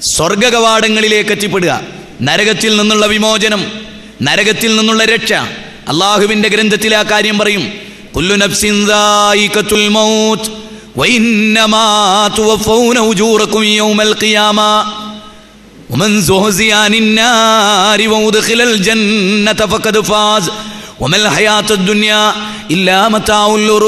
സ്വർഗകവാടങ്ങളിലേക്ക് എത്തിപ്പെടുക നരകത്തിൽ നിന്നുള്ള വിമോചനം നരകത്തിൽ നിന്നുള്ള രക്ഷ അള്ളാഹുവിന്റെ ഗ്രന്ഥത്തിൽ ആ കാര്യം പറയും കുല്ലു നഫ്സിൻ ദായിഖത്തുൽ മൗത്ത് വഇന്നമാ തുവഫൗന ഉജൂറക്കും യൗമൽ ഖിയാമ ومن زهزي عن النار وادخل الجنة فقد فاز وما الحياة الدنيا إلا متاع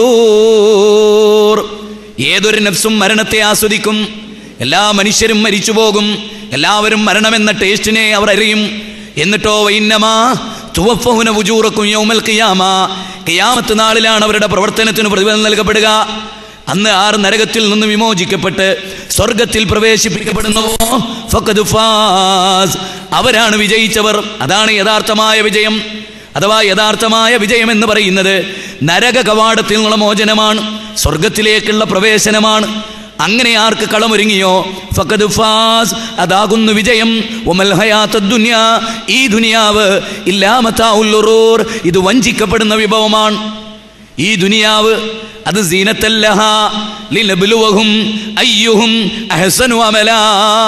الغرور ഏതൊരു നഫ്സും മരണത്തെ ആസ്വദിക്കും എല്ലാ മനുഷ്യരും മരിച്ചു പോകും എല്ലാവരും മരണമെന്ന ടേസ്റ്റിനെ അവർ അറിയും എന്നിട്ടോ വൈന്നമാ തുവഫഹുന വുജൂറക്കും യൗമൽ ഖിയാമ ഖിയാമത്ത് നാളിലാണ് അവരുടെ പ്രവർത്തനത്തിന് പ്രതിഫലം നൽകപ്പെടുക അന്ന് ആർ നരകത്തിൽ നിന്ന് വിമോചിക്കപ്പെട്ട് സ്വർഗത്തിൽ പ്രവേശിപ്പിക്കപ്പെടുന്നുവോ ഫഖദ് ഫാസ് അവരാണ് വിജയിച്ചവർ അതാണ് യഥാർത്ഥമായ വിജയം അഥവാ യഥാർത്ഥമായ വിജയം എന്ന് പറയുന്നത് നരക കവാടത്തിൽ നിന്നുള്ള മോചനമാണ് സ്വർഗത്തിലേക്കുള്ള പ്രവേശനമാണ് അങ്ങനെ ആർക്ക് കളമൊരുങ്ങിയോ ഫഖദ് ഫാസ് അതാകുന്നു വിജയം ഒമൽ ഹയാത്ത ദുനിയ ഈ ദുനിയാവ് ഇല്ലാമത്താഉൽ ഉറൂർ ഇത് വഞ്ചിക്കപ്പെടുന്ന വിഭവമാണ് ഈ ദുനിയാവ് അത് സീനത്തല്ലഹ ലിനബ്ലുവഹും അയ്യുഹും അഹ്സനു അമലാ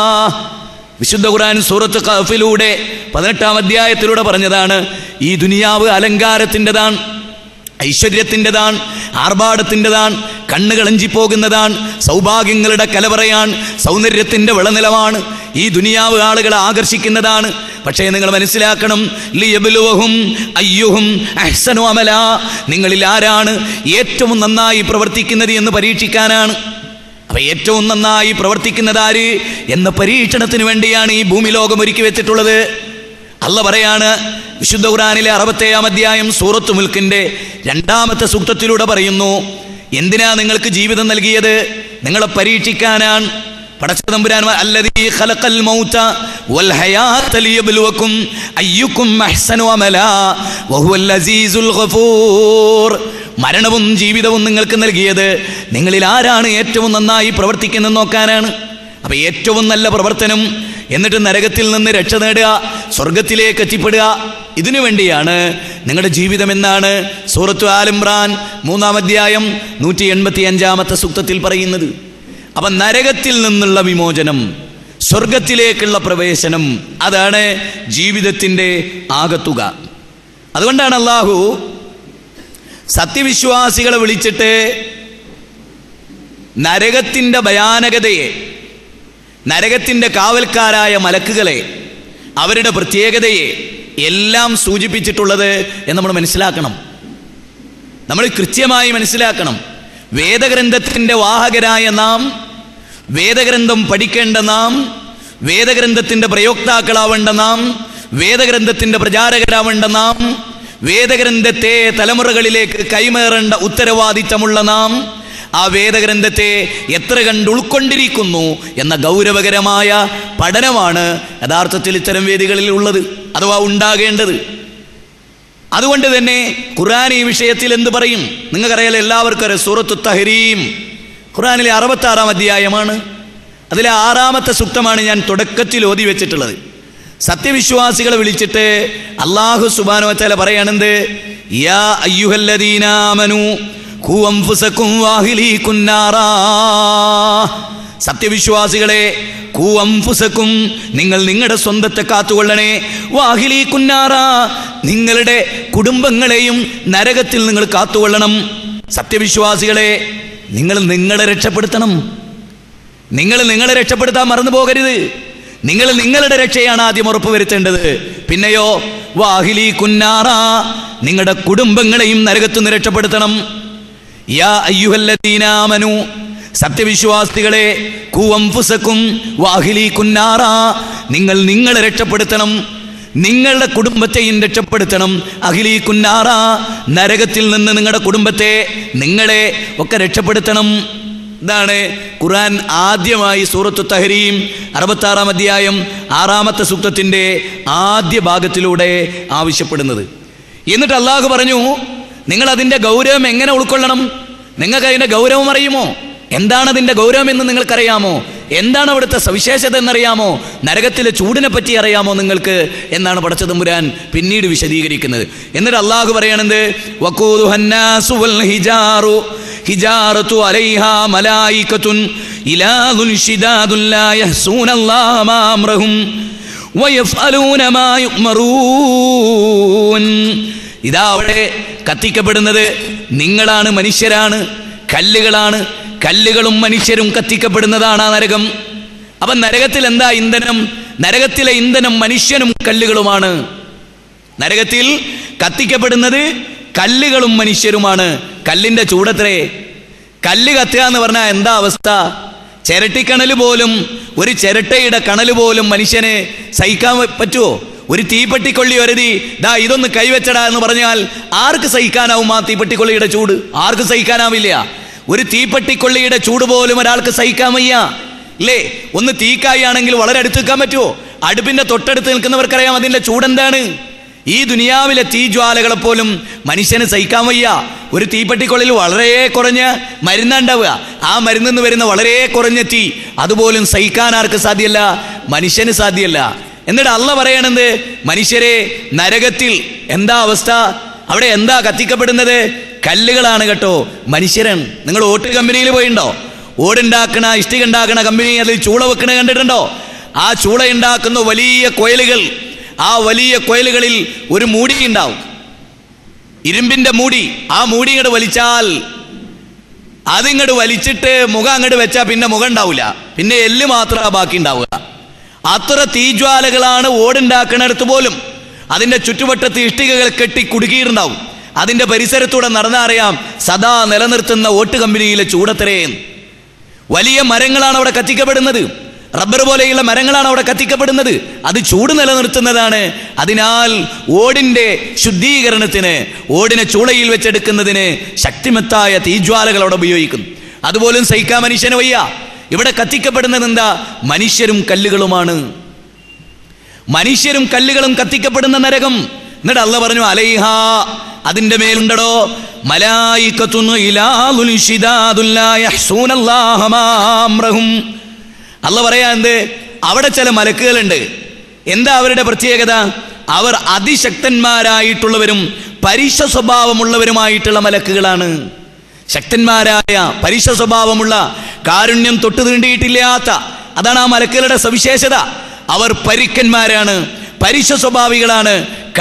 വിശുദ്ധ ഖുർആൻ സൂറത്ത് കഫിലൂടെ പതിനെട്ടാം അധ്യായത്തിലൂടെ പറഞ്ഞതാണ് ഈ ദുനിയാവ് അലങ്കാരത്തിൻ്റെതാണ് ഐശ്വര്യത്തിൻ്റെതാണ് ആർഭാടത്തിൻ്റെതാണ് കണ്ണുകളഞ്ചിപ്പോകുന്നതാണ് സൗഭാഗ്യങ്ങളുടെ കലവറയാണ് സൗന്ദര്യത്തിൻ്റെ വിളനിലമാണ് ഈ ദുനിയാവ് ആളുകളെ ആകർഷിക്കുന്നതാണ് പക്ഷേ നിങ്ങൾ മനസ്സിലാക്കണം ലിയബിലുവഹും അയ്യുഹും അഹ്സനു അമല നിങ്ങളിൽ ആരാണ് ഏറ്റവും നന്നായി പ്രവർത്തിക്കുന്നത് എന്ന് പരീക്ഷിക്കാനാണ് അപ്പൊ ഏറ്റവും നന്നായി പ്രവർത്തിക്കുന്നത് ആര് എന്ന പരീക്ഷണത്തിന് വേണ്ടിയാണ് ഈ ഭൂമി ലോകം ഒരുക്കി വെച്ചിട്ടുള്ളത് അല്ല പറയാണ് വിശുദ്ധ ഖുറാനിലെ അറുപത്തേഴാം അധ്യായം സൂറത്ത് മുൽക്കിന്റെ രണ്ടാമത്തെ സൂക്തത്തിലൂടെ പറയുന്നു എന്തിനാ നിങ്ങൾക്ക് ജീവിതം നൽകിയത് നിങ്ങളെ പരീക്ഷിക്കാനാണ് പടച്ചതമ്പുരാൻ അല്ലദീ ഖലഖൽ മൗത വൽ ഹയാത ലിയബ്ലുവക്കും അയ്യുക്കും അഹ്സനു അമലാ വഹുവൽ അസീസുൽ ഗഫൂർ മരണവും ജീവിതവും നിങ്ങൾക്ക് നൽകിയത് നിങ്ങളിൽ ആരാണ് ഏറ്റവും നന്നായി പ്രവർത്തിക്കുന്നത് നോക്കാനാണ് അപ്പൊ ഏറ്റവും നല്ല പ്രവർത്തനം എന്നിട്ട് നരകത്തിൽ നിന്ന് രക്ഷ നേടുക സ്വർഗത്തിലേക്ക് എത്തിപ്പെടുക ഇതിനു വേണ്ടിയാണ് നിങ്ങളുടെ ജീവിതം എന്നാണ് സൂറത്തു ആലിമ്രാൻ മൂന്നാം അധ്യായം നൂറ്റി എൺപത്തി അഞ്ചാമത്തെ സൂക്തത്തിൽ പറയുന്നത് അപ്പൊ നരകത്തിൽ നിന്നുള്ള വിമോചനം സ്വർഗത്തിലേക്കുള്ള പ്രവേശനം അതാണ് ജീവിതത്തിൻ്റെ ആകത്തുക അതുകൊണ്ടാണ് അള്ളാഹു സത്യവിശ്വാസികളെ വിളിച്ചിട്ട് നരകത്തിൻ്റെ ഭയാനകതയെ നരകത്തിൻ്റെ കാവൽക്കാരായ മലക്കുകളെ അവരുടെ പ്രത്യേകതയെ എല്ലാം സൂചിപ്പിച്ചിട്ടുള്ളത് എന്ന് നമ്മൾ മനസ്സിലാക്കണം നമ്മൾ കൃത്യമായി മനസ്സിലാക്കണം വേദഗ്രന്ഥത്തിൻ്റെ വാഹകരായ നാം വേദഗ്രന്ഥം പഠിക്കേണ്ട നാം വേദഗ്രന്ഥത്തിൻ്റെ പ്രയോക്താക്കളാവേണ്ട നാം വേദഗ്രന്ഥത്തിൻ്റെ പ്രചാരകരാവേണ്ട നാം വേദഗ്രന്ഥത്തെ തലമുറകളിലേക്ക് കൈമാറേണ്ട ഉത്തരവാദിത്തമുള്ള നാം ആ വേദഗ്രന്ഥത്തെ എത്ര കണ്ട് ഉൾക്കൊണ്ടിരിക്കുന്നു എന്ന ഗൗരവകരമായ പഠനമാണ് യഥാർത്ഥത്തിൽ ഇത്തരം വേദികളിൽ ഉള്ളത് അഥവാ ഉണ്ടാകേണ്ടത് അതുകൊണ്ട് തന്നെ ഖുർആൻ ഈ വിഷയത്തിൽ എന്ത് പറയും നിങ്ങൾക്കറിയാലോ എല്ലാവർക്കും അറിയാം സൂറത്തു തഹരീം ഖുർആനിലെ അറുപത്താറാം അധ്യായമാണ് അതിലെ ആറാമത്തെ സുക്തമാണ് ഞാൻ തുടക്കത്തിൽ ഓതി വെച്ചിട്ടുള്ളത് സത്യവിശ്വാസികളെ വിളിച്ചിട്ട് അള്ളാഹു സുബാനോ വച്ചാല പറയാണെന്ത് യാ അയ്യുഹല്ലദീനാമനു കൂവംഫുസക്കും വാഹിലീക്കും നാറാ സത്യവിശ്വാസികളെ കൂവംഫുസക്കും നിങ്ങൾ നിങ്ങളുടെ സ്വന്തത്തെ കാത്തുകൊള്ളണേ വാഹിലി കുന്നാറ നിങ്ങളുടെ കുടുംബങ്ങളെയും നരകത്തിൽ നിങ്ങൾ കാത്തുകൊള്ളണം സത്യവിശ്വാസികളെ നിങ്ങൾ നിങ്ങളെ രക്ഷപ്പെടുത്തണം നിങ്ങൾ നിങ്ങളെ രക്ഷപ്പെടുത്താൻ മറന്നു പോകരുത് നിങ്ങൾ നിങ്ങളുടെ രക്ഷയാണ് ആദ്യം ഉറപ്പുവരുത്തേണ്ടത് പിന്നെയോ വാഹിലി കുന്നാറ നിങ്ങളുടെ കുടുംബങ്ങളെയും നരകത്തുനിന്ന് രക്ഷപ്പെടുത്തണം യാ അയ്യുഹല്ലദീനാമനു സത്യവിശ്വാസികളെ കൂവംഫുസക്കും വാഹിലി കുന്നാറ നിങ്ങൾ നിങ്ങളെ രക്ഷപ്പെടുത്തണം നിങ്ങളുടെ കുടുംബത്തെയും രക്ഷപ്പെടുത്തണം അഖിലി കുന്നാറ നരകത്തിൽ നിന്ന് നിങ്ങളുടെ കുടുംബത്തെ നിങ്ങളെ ഒക്കെ രക്ഷപ്പെടുത്തണം ഇതാണ് ഖുർആൻ ആദ്യമായി സൂറത്തു തഹരീം അറുപത്താറാം അധ്യായം ആറാമത്തെ സൂക്തത്തിൻ്റെ ആദ്യ ഭാഗത്തിലൂടെ ആവശ്യപ്പെടുന്നത് എന്നിട്ട് അള്ളാഹു പറഞ്ഞു നിങ്ങൾ അതിൻ്റെ ഗൗരവം എങ്ങനെ ഉൾക്കൊള്ളണം നിങ്ങൾക്ക് അതിൻ്റെ ഗൗരവം അറിയുമോ എന്താണ് അതിൻ്റെ ഗൗരവം എന്ന് നിങ്ങൾക്കറിയാമോ എന്താണ് അവിടുത്തെ സവിശേഷത എന്നറിയാമോ നരകത്തിലെ ചൂടിനെ പറ്റി അറിയാമോ നിങ്ങൾക്ക് എന്നാണ് പടച്ചതമ്പുരാൻ പിന്നീട് വിശദീകരിക്കുന്നത് എന്നിട്ട് അള്ളാഹു പറയണത് വഖൂദുഹന്നാസു വൽ ഹിജാറു ഹിജാറത്തു അലൈഹാ മലായികത്തുൻ ഇലാദുൻ ശിദാദുൻ ലാ യഹ്സൂന അല്ലാഹ മാ അംറഹും വയഫ്അലൂന മാ യുഅ്മറൂൻ ഇതാ അവിടെ കത്തിക്കപ്പെടുന്നത് നിങ്ങളാണ് മനുഷ്യരാണ് കല്ലുകളാണ് കല്ലുകളും മനുഷ്യരും കത്തിക്കപ്പെടുന്നതാണ് ആ നരകം അപ്പൊ നരകത്തിൽ എന്താ ഇന്ധനം നരകത്തിലെ ഇന്ധനം മനുഷ്യനും കല്ലുകളുമാണ് നരകത്തിൽ കത്തിക്കപ്പെടുന്നത് കല്ലുകളും മനുഷ്യരുമാണ് കല്ലിന്റെ ചൂടത്രേ കല്ല് കത്തുക എന്ന് പറഞ്ഞാൽ എന്താ അവസ്ഥ ചിരട്ടിക്കണൽ പോലും ഒരു ചിരട്ടയുടെ കണൽ പോലും മനുഷ്യന് സഹിക്കാൻ പറ്റുമോ ഒരു തീപ്പെട്ടിക്കൊള്ളി വരുതി ദാ ഇതൊന്ന് കൈവച്ചടാ എന്ന് പറഞ്ഞാൽ ആർക്ക് സഹിക്കാനാവും ആ തീപ്പെട്ടിക്കൊള്ളിയുടെ ചൂട് ആർക്ക് സഹിക്കാനാവില്ല ഒരു തീപ്പെട്ടിക്കൊള്ളിയുടെ ചൂട് പോലും ഒരാൾക്ക് സഹിക്കാൻ വയ്യ ഇല്ലേ ഒന്ന് തീക്കായി ആണെങ്കിൽ വളരെ അടുത്ത് നിൽക്കാൻ പറ്റുമോ അടുപ്പിന്റെ തൊട്ടടുത്ത് നിൽക്കുന്നവർക്കറിയാം അതിന്റെ ചൂടെന്താണ് ഈ ദുനിയാവിലെ തീജ്വാലകളെ പോലും മനുഷ്യന് സഹിക്കാൻ വയ്യ ഒരു തീപ്പെട്ടിക്കൊള്ളിൽ വളരെ കുറഞ്ഞ മരുന്നുണ്ടാവുക ആ മരുന്നിൽ നിന്ന് വരുന്ന വളരെ കുറഞ്ഞ തീ അതുപോലും സഹിക്കാൻ ആർക്ക് സാധ്യമല്ല മനുഷ്യന് സാധ്യമല്ല എന്നിട്ട് അല്ല പറയണത് മനുഷ്യരെ നരകത്തിൽ എന്താ അവസ്ഥ അവിടെ എന്താ കത്തിക്കപ്പെടുന്നത് കല്ലുകളാണ് കേട്ടോ മനുഷ്യരൻ നിങ്ങൾ ഓട്ട് കമ്പനിയിൽ പോയിണ്ടോ ഓടുണ്ടാക്കണ ഇഷ്ടിക ഉണ്ടാക്കണ കമ്പനി അതിൽ ചൂള വെക്കണ കണ്ടിട്ടുണ്ടോ ആ ചൂള ഉണ്ടാക്കുന്ന വലിയ കൊയലുകൾ ആ വലിയ കൊയലുകളിൽ ഒരു മൂടി ഉണ്ടാവും ഇരുമ്പിന്റെ മൂടി ആ മൂടി ഇങ്ങോട്ട് വലിച്ചാൽ അതിങ്ങോട്ട് വലിച്ചിട്ട് മുഖം അങ്ങോട്ട് വെച്ചാൽ പിന്നെ മുഖം ഉണ്ടാവില്ല പിന്നെ എല്ല് മാത്രമാണ് ബാക്കി ഉണ്ടാവുക അത്ര തീജ്വാലകളാണ് ഓടുണ്ടാക്കുന്നിടത്ത് പോലും അതിന്റെ ചുറ്റുവട്ടത്ത് ഇഷ്ടികകൾ കെട്ടി കുടുക്കിയിട്ടുണ്ടാവും അതിന്റെ പരിസരത്തൂടെ നടന്നറിയാം സദാ നിലനിർത്തുന്ന ഓട്ട് കമ്പനിയിലെ ചൂടത്രയും വലിയ മരങ്ങളാണ് അവിടെ കത്തിക്കപ്പെടുന്നത് റബ്ബർ പോലെയുള്ള മരങ്ങളാണ് അവിടെ കത്തിക്കപ്പെടുന്നത് അത് ചൂട് നിലനിർത്തുന്നതാണ് അതിനാൽ ഓടിന്റെ ശുദ്ധീകരണത്തിന് ഓടിനെ ചൂളയിൽ വെച്ചെടുക്കുന്നതിന് ശക്തിമത്തായ തീജ്വാലകൾ അവിടെ ഉപയോഗിക്കും അതുപോലും സഹിക്കാൻ മനുഷ്യന് വയ്യ ഇവിടെ കത്തിക്കപ്പെടുന്നത് എന്താ മനുഷ്യരും കല്ലുകളുമാണ് മനുഷ്യരും കല്ലുകളും കത്തിക്കപ്പെടുന്ന നരകം എന്നിട്ട് അല്ല പറഞ്ഞു അലൈഹ അതിന്റെ മേലുണ്ടടോ മലായിക്കത്തുന്നു ഇലാദുൽ ശിദാദുൽ ലാ യഹ്സൂനല്ലാഹ മാ അംറഹും അല്ല പറയാ എന്ത് അവിടെ ചില മലക്കുകളുണ്ട് എന്താ അവരുടെ പ്രത്യേകത അവർ അതിശക്തന്മാരായിട്ടുള്ളവരും പരീക്ഷ സ്വഭാവമുള്ളവരുമായിട്ടുള്ള മലക്കുകളാണ് ശക്തന്മാരായ പരീക്ഷ സ്വഭാവമുള്ള കാരുണ്യം തൊട്ടു തീണ്ടിയിട്ടില്ലാത്ത അതാണ് ആ മലക്കുകളുടെ സവിശേഷത അവർ പരുക്കന്മാരാണ് പരീക്ഷ സ്വഭാവികളാണ്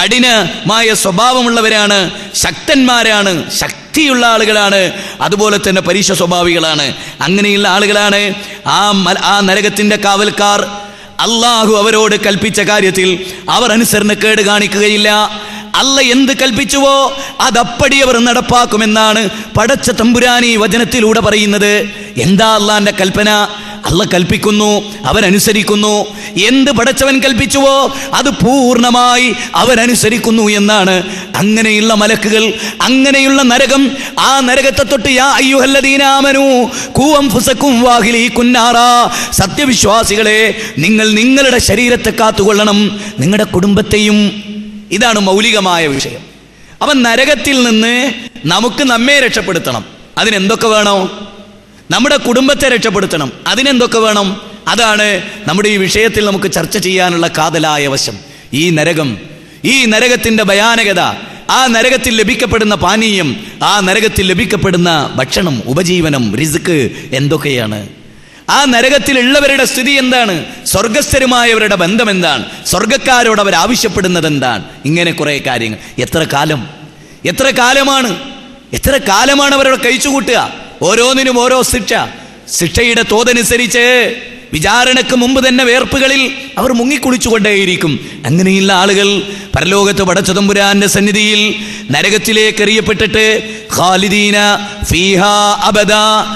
കഠിനമായ സ്വഭാവമുള്ളവരാണ് ശക്തന്മാരാണ് ശക്തിയുള്ള ആളുകളാണ് അതുപോലെ തന്നെ പരീക്ഷ സ്വഭാവികളാണ് അങ്ങനെയുള്ള ആളുകളാണ് ആ മല- ആ നരകത്തിന്റെ കാവൽക്കാർ അള്ളാഹു അവരോട് കൽപ്പിച്ച കാര്യത്തിൽ അവർ അനുസരണക്കേട് കാണിക്കുകയില്ല അല്ല എന്ത് കൽപ്പിച്ചുവോ അതപ്പടി അവർ നടപ്പാക്കുമെന്നാണ് പടച്ച തമ്പുരാനി വചനത്തിലൂടെ പറയുന്നത് എന്താ അള്ളാന്റെ കൽപ്പന അല്ല കൽപ്പിക്കുന്നു അവരനുസരിക്കുന്നു എന്ത് പടച്ചവൻ കൽപ്പിച്ചുവോ അത് പൂർണ്ണമായി അവരനുസരിക്കുന്നു എന്നാണ് അങ്ങനെയുള്ള മലക്കുകൾ അങ്ങനെയുള്ള നരകം ആ നരകത്തെ തൊട്ട് യാ അയ്യുഹല്ലദീനാമനു കൂവം ഫുസക്കും വാഹിലി കുന്നാറാ സത്യവിശ്വാസികളെ നിങ്ങൾ നിങ്ങളുടെ ശരീരത്തെ കാത്തുകൊള്ളണം നിങ്ങളുടെ കുടുംബത്തെയും ഇതാണ് മൗലികമായ വിഷയം അവൻ നരകത്തിൽ നിന്ന് നമുക്ക് നമ്മെ രക്ഷപ്പെടുത്തണം അതിനെന്തൊക്കെ വേണോ നമ്മുടെ കുടുംബത്തെ രക്ഷപ്പെടുത്തണം അതിനെന്തൊക്കെ വേണം അതാണ് നമ്മുടെ ഈ വിഷയത്തിൽ നമുക്ക് ചർച്ച ചെയ്യാനുള്ള കാതലായ വശം ഈ നരകം ഈ നരകത്തിന്റെ ഭയാനകത ആ നരകത്തിൽ ലഭിക്കപ്പെടുന്ന പാനീയം ആ നരകത്തിൽ ലഭിക്കപ്പെടുന്ന ഭക്ഷണം ഉപജീവനം റിസ്ക് എന്തൊക്കെയാണ് ആ നരകത്തിലുള്ളവരുടെ സ്ഥിതി എന്താണ് സ്വർഗസ്ഥരുമായവരുടെ ബന്ധം എന്താണ് സ്വർഗക്കാരോട് അവർ ആവശ്യപ്പെടുന്നത് എന്താണ് ഇങ്ങനെ കുറെ കാര്യങ്ങൾ എത്ര കാലം എത്ര കാലമാണ് എത്ര കാലമാണ് അവരവിടെ കഴിച്ചുകൂട്ടുക ഓരോന്നിനും ഓരോ ശിക്ഷ ശിക്ഷയുടെ തോതനുസരിച്ച് വിചാരണക്ക് മുമ്പ് തന്നെ വേർപ്പുകളിൽ അവർ മുങ്ങിക്കുളിച്ചുകൊണ്ടേയിരിക്കും അങ്ങനെയുള്ള ആളുകൾ പരലോകത്ത് പടച്ചതമ്പുരാന്റെ സന്നിധിയിൽ നരകത്തിലേക്ക് എറിയപ്പെട്ടിട്ട് ഖാലിദീന ഫീഹാ അബദ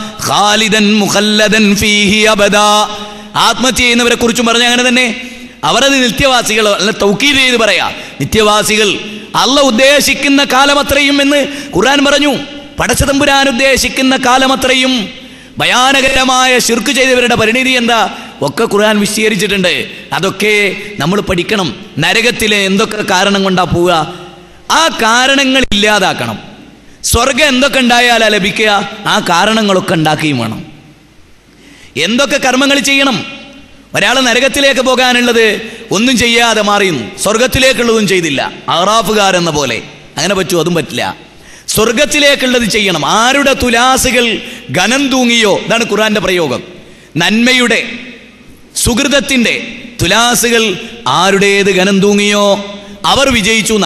ഖാലിദൻ മുഖല്ലദൻ ഫീഹി അബദ ആത്മഹത്യ ചെയ്യുന്നവരെ കുറിച്ചും പറഞ്ഞ അങ്ങനെ തന്നെ അവരത് നിത്യവാസികൾ അല്ല തൗക്കീത് ചെയ്ത് പറയാ നിത്യവാസികൾ അല്ല ഉദ്ദേശിക്കുന്ന കാലമത്രയും എന്ന് ഖുർആൻ പറഞ്ഞു പടച്ചതമ്പുരാൻ ഉദ്ദേശിക്കുന്ന കാലമത്രയും ഭയാനകരമായ ശിർക്ക് ചെയ്തവരുടെ പരിണിതി എന്താ ഒക്കെ ഖുർആൻ വിശദീകരിച്ചിട്ടുണ്ട് അതൊക്കെ നമ്മൾ പഠിക്കണം നരകത്തിലെ എന്തൊക്കെ കാരണം കൊണ്ടാ പോവുക ആ കാരണങ്ങൾ ഇല്ലാതാക്കണം സ്വർഗം എന്തൊക്കെ ഉണ്ടായാലാ ലഭിക്കുക ആ കാരണങ്ങളൊക്കെ ഉണ്ടാക്കുകയും വേണം എന്തൊക്കെ കർമ്മങ്ങൾ ചെയ്യണം ഒരാൾ നരകത്തിലേക്ക് പോകാനുള്ളത് ഒന്നും ചെയ്യാതെ മാറിയുന്നു സ്വർഗത്തിലേക്കുള്ളതും ചെയ്തില്ല അറാഫുകാരെന്ന പോലെ അങ്ങനെ പറ്റുമോ അതും പറ്റില്ല സ്വർഗത്തിലേക്കുള്ളത് ചെയ്യണം ആരുടെ തുലാസുകൾ ഘനം തൂങ്ങിയോ ഇതാണ് ഖുറാന്റെ പ്രയോഗം നന്മയുടെ സുഹൃതത്തിന്റെ തുലാസുകൾ ആരുടേത് ഘനം തൂങ്ങിയോ അവർ വിജയിച്ചു